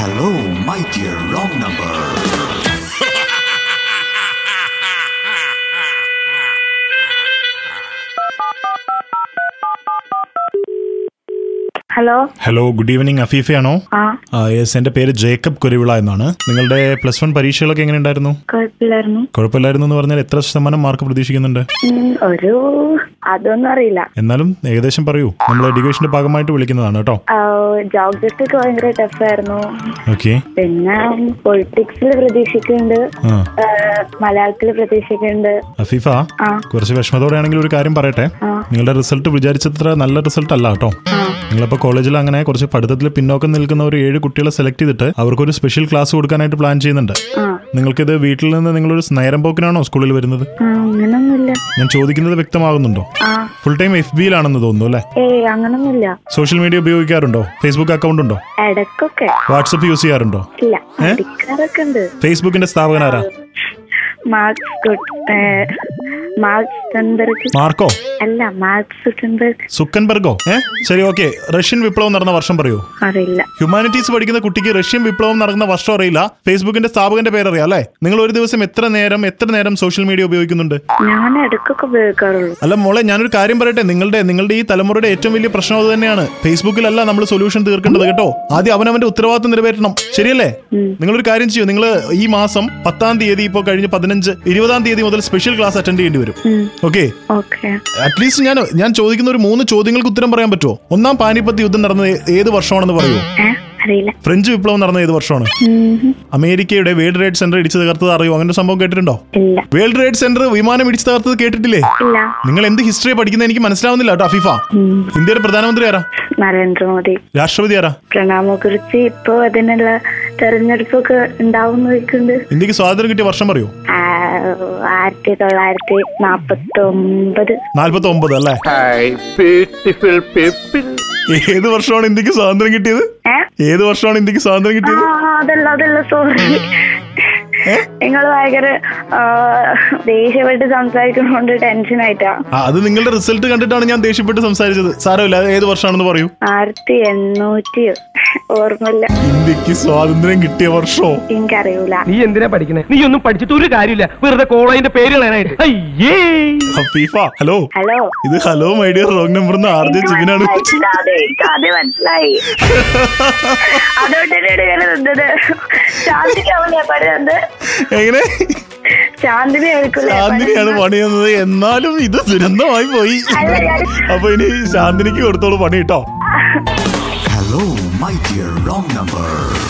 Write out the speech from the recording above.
Hello, my dear wrong number. Hello hello good evening അഫീഫയാണോ ആ yes എന്റെ പേര് ജേക്കബ് കുരുവിള എന്നാണ് നിങ്ങളുടെ പ്ലസ് വൺ പരീക്ഷകളൊക്കെ എങ്ങനെ ഉണ്ടായിരുന്നു കുഴപ്പമില്ലായിരുന്നു കുഴപ്പമില്ലായിരുന്നു എന്ന് പറഞ്ഞാൽ എത്ര ശതമാനം മാർക്ക് പ്രതീക്ഷിക്കുന്നുണ്ട് ഉം, ഒരു അതൊന്നും അറിയില്ല എന്നാലും ഏകദേശം പറയൂ നമ്മൾ എഡ്യൂക്കേഷന്റെ ഭാഗമായിട്ട് വിളിക്കുന്നതാണ് കേട്ടോ ജോഗ്രഫി ഒക്കെ ഭയങ്കര ടഫായിരുന്നു ഓക്കെ പിന്നെ പൊളിറ്റിക്സിൽ പ്രതീക്ഷിക്കുന്നുണ്ട് ആ മലയാളത്തിൽ പ്രതീക്ഷിക്കുന്നുണ്ട് അഫീഫ ആ. കുറച്ച് വിഷമത്തോടെ ആണെങ്കിൽ ഒരു കാര്യം പറയട്ടെ ആ. നിങ്ങളുടെ റിസൾട്ട് വിചാരിച്ചത്ര നല്ല റിസൾട്ട് അല്ല കേട്ടോ നിങ്ങളിപ്പോ കോളേജിൽ അങ്ങനെ കുറച്ച് പഠിത്തത്തിൽ പിന്നോക്കം നിൽക്കുന്ന ഒരു ഏഴ് കുട്ടികളെ സെലക്ട് ചെയ്തിട്ട് അവർക്കൊരു സ്പെഷ്യൽ ക്ലാസ് കൊടുക്കാനായിട്ട് പ്ലാൻ ചെയ്യുന്നുണ്ട് ആ നിങ്ങൾക്കിത് വീട്ടിൽ നിന്ന് നിങ്ങളൊരു നേരം പോക്കിനാണോ സ്കൂളിൽ വരുന്നത് ആ, അങ്ങനൊന്നുമില്ല ഞാൻ ചോദിക്കുന്നത് വ്യക്തമാകുന്നുണ്ടോ ആ ഫുൾ ടൈം എഫ് ബിയിലാണെന്ന് തോന്നുന്നു അല്ലേ ഏയ് അങ്ങനൊന്നുമില്ല സോഷ്യൽ മീഡിയ ഉപയോഗിക്കാറുണ്ടോ ഫേസ്ബുക്ക് അക്കൗണ്ട് ഉണ്ടോ ഇടക്കൊക്കെ വാട്സപ്പ് യൂസ് ചെയ്യാറുണ്ടോ ഇല്ല പഠിക്കാറൊക്കെ ഉണ്ട് ഫേസ്ബുക്കിന്റെ സ്ഥാപകൻ ആരാ മാർക്സ് ഗുഡ് മാർക്സ് സുട്ടൻബർഗ് മാർക്കോ അല്ല മാർക്സ് സുട്ടൻബർഗ് സുക്കൻബർഗോ ഏ ശരി ഓക്കെ റഷ്യൻ വിപ്ലവം നടന്ന വർഷം പറയൂ അറിയില്ല ഹ്യൂമാനിറ്റീസ് പഠിക്കുന്ന കുട്ടിക്ക് റഷ്യൻ വിപ്ലവം നടന്ന വർഷം അറിയില്ല ഫേസ്ബുക്കിന്റെ സ്ഥാപകന്റെ പേരറിയാം അല്ലേ നിങ്ങൾ ഒരു ദിവസം എത്ര നേരം എത്ര നേരം സോഷ്യൽ മീഡിയ ഉപയോഗിക്കുന്നുണ്ട് ഞാൻ ഇടക്കൊക്കെ ഉപയോഗിക്കാറുള്ളൂ അല്ല മോളെ ഞാനൊരു കാര്യം പറയട്ടെ നിങ്ങളുടെ നിങ്ങളുടെ ഈ തലമുറയുടെ ഏറ്റവും വലിയ പ്രശ്നം അത് തന്നെയാണ് ഫേസ്ബുക്കിലല്ല നമ്മൾ സൊല്യൂഷൻ തീർക്കേണ്ടത് കേട്ടോ ആദ്യം അവനവന്റെ ഉത്തരവാദിത്വം നിറവേറ്റണം ശരിയല്ലേ നിങ്ങളൊരു കാര്യം ചെയ്യൂ നിങ്ങൾ ഈ മാസം പത്താം തീയതി ഇപ്പോൾ കഴിഞ്ഞ് പതിനഞ്ച് ഇരുപതാം തീയതി മുതൽ സ്പെഷ്യൽ ക്ലാസ് അറ്റൻഡ് ചെയ്യേണ്ടി വരും ഓക്കെ ഓക്കെ അറ്റ്ലീസ്റ്റ് ഞാൻ ഞാൻ ചോദിക്കുന്ന ഒരു മൂന്ന് ചോദ്യങ്ങൾക്ക് ഉത്തരം പറയാൻ പറ്റുമോ ഒന്നാം പാനിപ്പത്ത് യുദ്ധം നടന്നത് ഏ- ഏത് വർഷമാണെന്ന് പറയൂ ഏ അറിയില്ല ഫ്രഞ്ച് വിപ്ലവം നടന്ന ഏത് വർഷമാണ് ഉം. അമേരിക്കയുടെ വേൾഡ് ട്രേഡ് സെന്റർ ഇടിച്ചു തകർത്തത് അറിയോ അങ്ങനെ ഒരു സംഭവം കേട്ടിട്ടുണ്ടോ ഇല്ല വേൾഡ് ട്രേഡ് സെന്റർ വിമാനം ഇടിച്ചു തകർത്തത് കേട്ടിട്ടില്ലേ ഇല്ല നിങ്ങൾ എന്ത് ഹിസ്റ്ററി പഠിക്കുന്നത് എനിക്ക് മനസ്സിലാവുന്നില്ല കേട്ടോ അഫീഫ ഉം. ഇന്ത്യയുടെ പ്രധാനമന്ത്രി ആരാ നരേന്ദ്രമോദി രാഷ്ട്രപതി ആരാ പ്രണബ് മുഖർജി ഇപ്പോ അതിനുള്ള തെരഞ്ഞെടുപ്പൊക്കെ ഉണ്ടാവും നോക്കുന്നുണ്ട് ഇന്ത്യക്ക് സ്വാതന്ത്ര്യം കിട്ടിയ വർഷം പറയൂ ആ, ആയിരത്തി തൊള്ളായിരത്തി നാപ്പത്തി ഒമ്പത് നാൽപ്പത്തി ഒമ്പത് അല്ലേ Hi, beautiful people. ഏത് വർഷമാണ് ഇന്ത്യക്ക് സ്വാതന്ത്ര്യം കിട്ടിയത് ഏ ഏത് വർഷമാണ് ഇന്ത്യക്ക് സ്വാതന്ത്ര്യം ആ കിട്ടിയത് അതല്ല അതല്ല സോറി നിങ്ങൾ ഭയങ്കര ആ, ദേഷ്യപ്പെട്ട് സംസാരിക്കുന്നോണ്ട് ടെൻഷൻ ആയിട്ടാ ആ, അത് നിങ്ങളുടെ റിസൾട്ട് കണ്ടിട്ടാണ് ഞാൻ ദേഷ്യപ്പെട്ട് സംസാരിച്ചത് സാരമില്ല അത് ഏത് വർഷമാണെന്ന് പറയൂ ആയിരത്തി എണ്ണൂറ്റി ഓർമ്മയില്ല ഇന്ത്യക്ക് സ്വാതന്ത്ര്യം കിട്ടിയ വർഷോ എനിക്കറിയൂല നീ എന്തിനാ പഠിക്കണേ നീ ഒന്നും പഠിച്ചിട്ട് ഒരു കാര്യമില്ല വെറുതെ കോളേജിന്റെ പേര് കളയാനായിട്ട് അയ്യേ ഹഫീഫ ഹലോ ഹലോ ഇത് hello my dear wrong number എന്ന് ആർ ജെ ജിബിനാണ് മനസ്സിലായി. എനിക്ക് ആദ്യം മനസ്സിലായി അതുകൊണ്ട് തന്നെയാണ് ഇങ്ങനെ നിന്നത് ശാന്തിക്കാവില്ലേ പണിയത് എങ്ങനെ ശാന്തിനി ആയിരിക്കില്ലേ ശാന്തിനിയാണ് പണി തന്നത് എന്നാലും ഇത് ദുരന്തമായി പോയി അല്ല, ഞാൻ- അപ്പൊ ഇനി ശാന്തിനിക്ക് കൊടുത്തോളൂ പണി കേട്ടോ Hello, my dear wrong number.